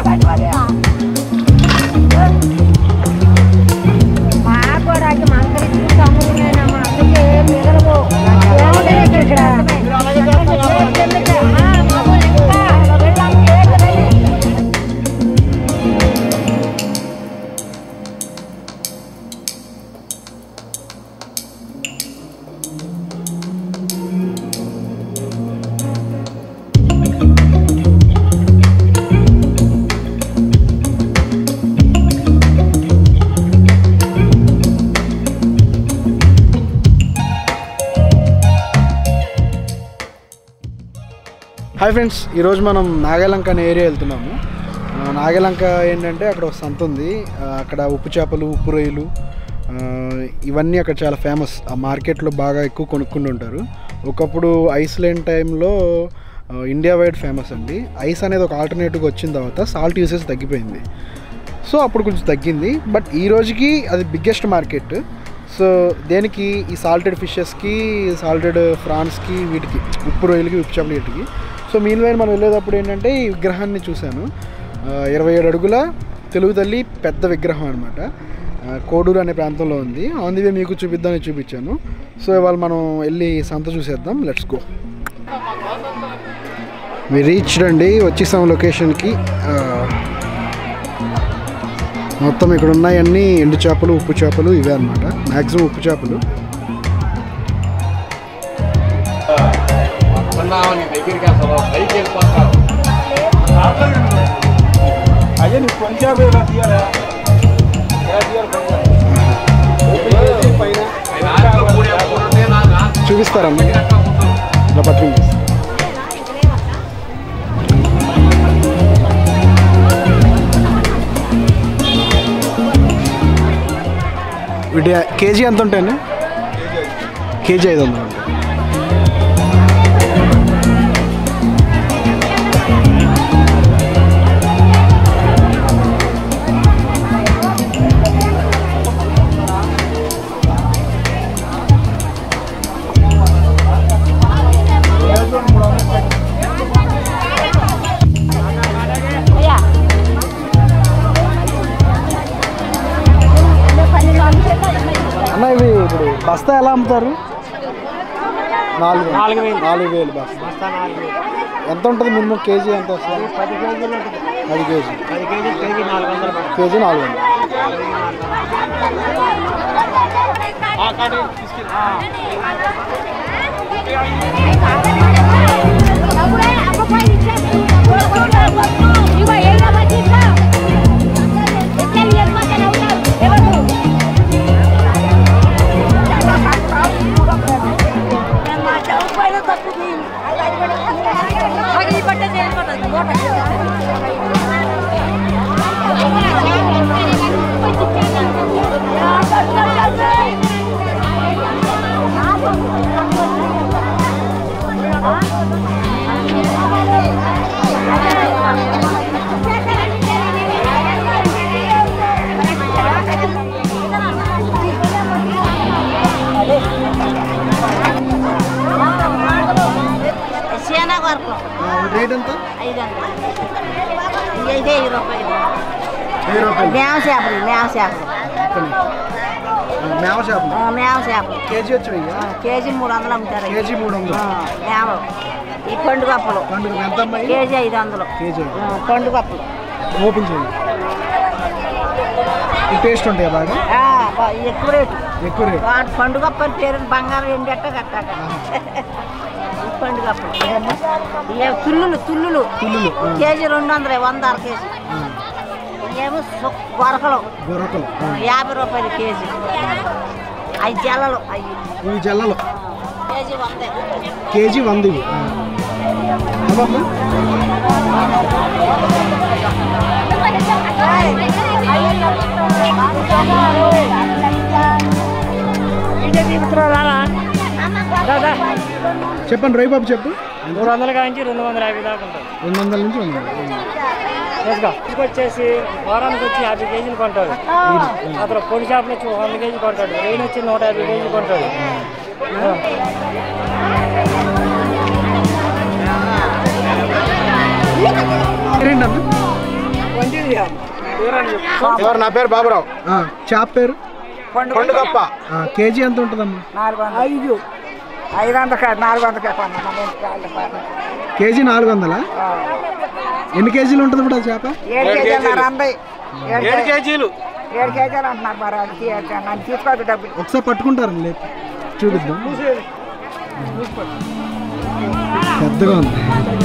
మాకోడానికి మంత్రి తమ్ముడునేనమ్మా అందుకే మిగలవు ఏముంటుంది ఇక్కడ హాయ్ ఫ్రెండ్స్ ఈరోజు మనం నాగలంక అనే ఏరియా వెళ్తున్నాము ఆ, నాగలంక ఏంటంటే అక్కడ ఒక సంత ఉంది ఆ, అక్కడ ఉప్పు చేపలు ఉప్పు రొయ్యలు ఆ, ఇవన్నీ అక్కడ చాలా ఫేమస్ ఆ మార్కెట్లో బాగా ఎక్కువ కొనుక్కుంటూ ఉంటారు ఒకప్పుడు ఐస్లాండ్ టైంలో ఆ, ఇండియా వైడ్ ఫేమస్ అండి ఐస్ అనేది ఒక ఆల్టర్నేటివ్గా వచ్చిన తర్వాత సాల్ట్ యూసేజ్ తగ్గిపోయింది సో అప్పుడు కొంచెం తగ్గింది బట్ ఈ రోజుకి అది బిగ్గెస్ట్ మార్కెట్ సో దేనికి ఈ సాల్టెడ్ ఫిషెస్కి సాల్టెడ్ ఫ్రాన్స్కి వీటికి ఉప్పు రొయ్యలకి ఉప్పు చేపల వీటికి సో మీన్ వైన్ మనం వెళ్ళేటప్పుడు ఏంటంటే ఈ విగ్రహాన్ని చూశాను ఆ, ఇరవై ఏడు అడుగుల తెలుగు తల్లి పెద్ద విగ్రహం అనమాట కోడూరు అనే ప్రాంతంలో ఉంది ఆన్ ది వే మీకు చూపిద్దామని చూపించాను సో ఇవాళ మనం వెళ్ళి సంత చూసేద్దాం లెట్స్ గో మీ రీచ్ అండి వచ్చేసాం లొకేషన్కి ఆ, మొత్తం ఇక్కడ ఉన్నాయన్నీ ఎండు చేపలు ఉప్పు చేపలు ఇవే అనమాట మ్యాక్సిమం ఉప్పు చేపలు అయ్యా నీకు కొంచెం ఇలా తీయాలా ఇలా తీయాలి కొంచెం. పైన చూపిస్తారమ్మా ఇలా పట్టుకుని వీటి కేజీ ఎంత ఉంటాయండి కేజీ ఐదు వందలు ఉంటాయి అన్న ఇవి ఇప్పుడు బస్తా ఎలా అమ్ముతారు నాలుగు నాలుగు వేలు. నాలుగు వేలు బస్తా ఎంత ఉంటుంది మినిమం కేజీ ఎంత వస్తుంది పది కేజీలు ఉంటుంది పది కేజీ పది కేజీలు కేజీ నాలుగు వందలు పడుతుంది. కేజీ నాలుగు వందలు ఆ, కాదు, తీసుకెళ్ళు. ఆ. సేనా వరకు రేట్ ఎంత ఐదు వందలు ఇదే వెయ్యి రూపాయలు వెయ్యి రూపాయలు మేమ చేపలు మేమ చేపలు మేవ చేపలు ఆ, మేమ చేపలు కేజీ వచ్చి వెయ్యి ఆ, కేజీ మూడు వందలు అమ్ముతారు కేజీ మూడు వందలు ఆ, మేమలు ఈ పండు కప్పలు పండుగ ఎంత అమ్మాయి కేజీ ఐదు వందలు కేజీ ఆ, పండు కప్పలు ఓపెన్ చేయండి ఈ టేస్ట్ ఉంటాయి బాగా ఆ, బా- ఎక్కువ రేటు ఎక్కువ రేట్ వాటి పండు కప్పని పేరు బంగారం ఎండట్ట కట్టాక ఈ పండు కప్పలు ఇవే తుల్లులు తుల్లులు తుల్లులు, ఆ. కేజీ రెండు వందలే వంద అర కేజీ ఇవేమో సు- గొరకలు గొర్రకలు ఆ, యాభై రూపాయలు కేజీ అవి జల్లలు అవి ఇవి జల్లలు కేజీ వందే కేజీ వంద ఇవి అదమ్మా చెప్పండి రవి బాబు చెప్పు మూడు వందల కాంచి రెండు వందల యాభై దాకా ఉంటుంది రెండు వందల నుంచి రెండు వందలు వేసుకో వచ్చేసి వారానికి వచ్చి యాభై కేజీలు కొంటాడు అతను పొడి చేపలు వచ్చి ఒక వంద కేజీ కొంటాడు రెయిన్ వచ్చి నూట యాభై కేజీ కొంటాడు ఆ. ఏంటన్నా ఎవరు నా పేరు బాబురావు చేప పేరు పండుగప్ప కేజీ ఎంత ఉంటుందమ్మా నాలుగు వందలు ఐదు ఐదు వందలు కాదు నాలుగు వందలు కాదు కేజీ నాలుగు వందలా ఎన్ని కేజీలు ఉంటుంది ఇప్పుడు ఆ చేప ఏడు కేజీలు అంది ఏడు కేజీలు ఏడు కేజీలు అంటున్నారు మరి అది నన్ను తీసుకోవద్దు డబ్బులు ఒకసారి పట్టుకుంటారు లేదు చూపిద్దాం పెద్దగా ఉంది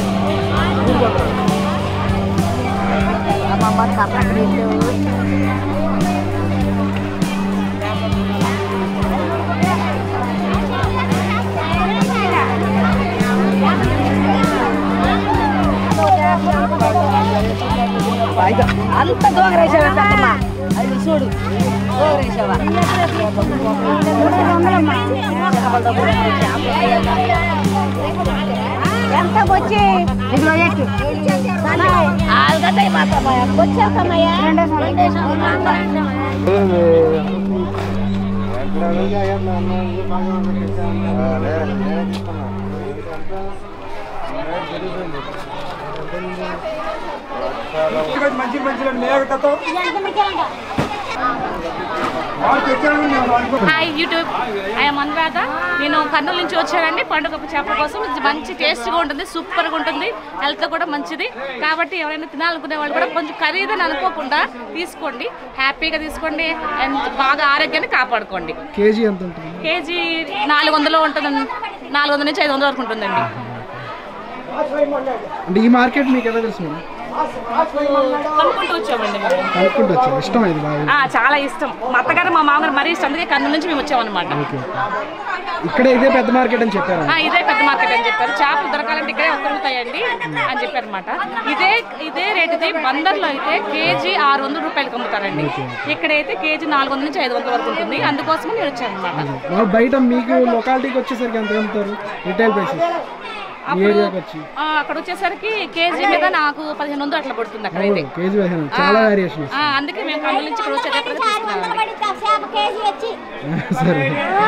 అమ్మమ్మ కర్ణాటక అంత దోగరేసావా పెద్దమ్మా అది చూడు దోగరేసావా ఎంత వచ్చి ఆలుగడ్డ మాత్రమయ్యా వచ్చాకమ్మయ్యా హాయ్ యూట్యూబ్ ఐఎమ్ అనురాధ నేను కర్నూలు నుంచి వచ్చానండి పండుగ చేపల కోసం ఇది మంచి టేస్ట్గా ఉంటుంది సూపర్గా ఉంటుంది హెల్త్ కూడా మంచిది కాబట్టి ఎవరైనా తినాలనుకునే వాళ్ళు కూడా కొంచెం ఖరీదని అనుకోకుండా తీసుకోండి హ్యాపీగా తీసుకోండి అండ్ బాగా ఆరోగ్యాన్ని కాపాడుకోండి కేజీ ఎంత ఉంటుంది కేజీ నాలుగు వందలు ఉంటుంది నాలుగు వందల నుంచి ఐదు వందల వరకు ఉంటుందండి అంటే ఈ మార్కెట్ మీకు ఎలా తెలుసు మేడం కనుక్కుంటూ వచ్చామండి మేము. కనుక్కుంటూ వచ్చా ఇష్టం ఇది బాగా ఆ, చాలా ఇష్టం మా అత్తగారు మా మామగారు మరీ ఇష్టం అందుకే కర్నూలు నుంచి మేము వచ్చామన్నమాట ఓకే ఇక్కడ ఇదే పెద్ద మార్కెట్ అని చెప్పారు ఆ, ఇదే పెద్ద మార్కెట్ అని చెప్పారు చేపలు దొరకాలంటే ఇక్కడే దొరుకుతాయండి అని చెప్పారు అనమాట ఇదే ఇదే రేట్ ఇది బందర్లో అయితే కేజీ ఆరు వందల రూపాయలకి అమ్ముతారండి ఇక్కడైతే కేజీ నాలుగు వందల నుంచి ఐదు వందల వరకు ఉంటుంది అందుకోసం నేను వచ్చాను అనమాట వాళ్ళు బయట మీకు లొకాలిటీకి వచ్చేసరికి ఎంత అమ్ముతారు రిటైల్ ప్రైసెస్ ఈ ఏరియాకి వచ్చి అక్కడ వచ్చేసరికి కేజీ మీద నాకు పదిహేను వందలు అట్లా పడుతుంది అక్కడ అయితే కేజీ పదిహేను చాలా వేరియేషన్ ఆ, అందుకే మేము కర్నూలు నుంచి ఇక్కడ వచ్చేటప్పుడు తీసుకున్నామండి సరే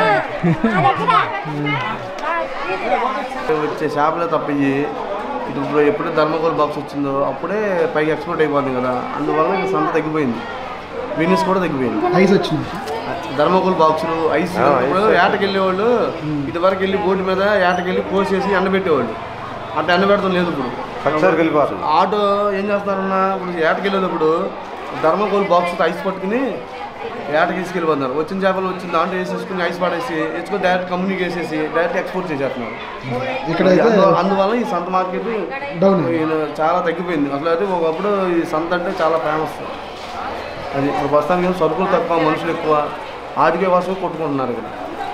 వచ్చే చేపలే తప్పించి ఇటు ఇప్పుడు ఎప్పుడే ధర్మకోల్ బాక్స్ వచ్చిందో అప్పుడే పైకి ఎక్స్పోర్ట్ అయిపోతుంది కదా అందువల్ల ఇంకా సంత తగ్గిపోయింది బిజినెస్ కూడా తగ్గిపోయింది ఐస్ వచ్చింది ధర్మకోల్ బాక్సులు ఐస్ ఇప్పుడు ఏటకి వెళ్ళేవాళ్ళు ఇటువరకు వెళ్ళి బోటు మీద ఏటకి వెళ్ళి పోసేసి ఎండబెట్టేవాళ్ళు అట్లా ఎండబెడతాం లేదు ఇప్పుడు ఆటో ఏం చేస్తారన్నా ఇప్పుడు ఏటకి వెళ్ళేటప్పుడు ధర్మకోల్ బాక్స్ ఐస్ పట్టుకుని ఏటకి తీసుకెళ్ళిపోతున్నారు వచ్చిన చేపలు వచ్చిన దాంట్లో వేసేసుకుని ఐస్ పడేసి తెచ్చుకొని డైరెక్ట్ కంపెనీకి వేసేసి డైరెక్ట్ ఎక్స్పోర్ట్ చేసేస్తున్నారు ఇక్కడైతే అందు- అందువల్ల ఈ సంత మార్కెట్ డౌన్ ఈయన చాలా తగ్గిపోయింది అసలు అయితే ఒకప్పుడు ఈ సంత అంటే చాలా ఫేమస్ అది ఇప్పుడు ప్రస్తుతానికి ఏమో సరుకులు తక్కువ మనుషులు ఎక్కువ ఆటికే కోసం కొట్టుకుంటున్నారు ఇక్కడ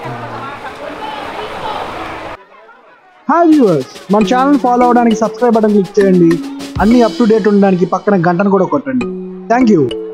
హాయ్ వ్యూవర్స్ మన ఛానల్ ఫాలో అవడానికి సబ్స్క్రైబ్ బటన్ క్లిక్ చేయండి అన్ని అప్ టు డేట్ ఉండడానికి పక్కన గంటను కూడా కొట్టండి థ్యాంక్ యూ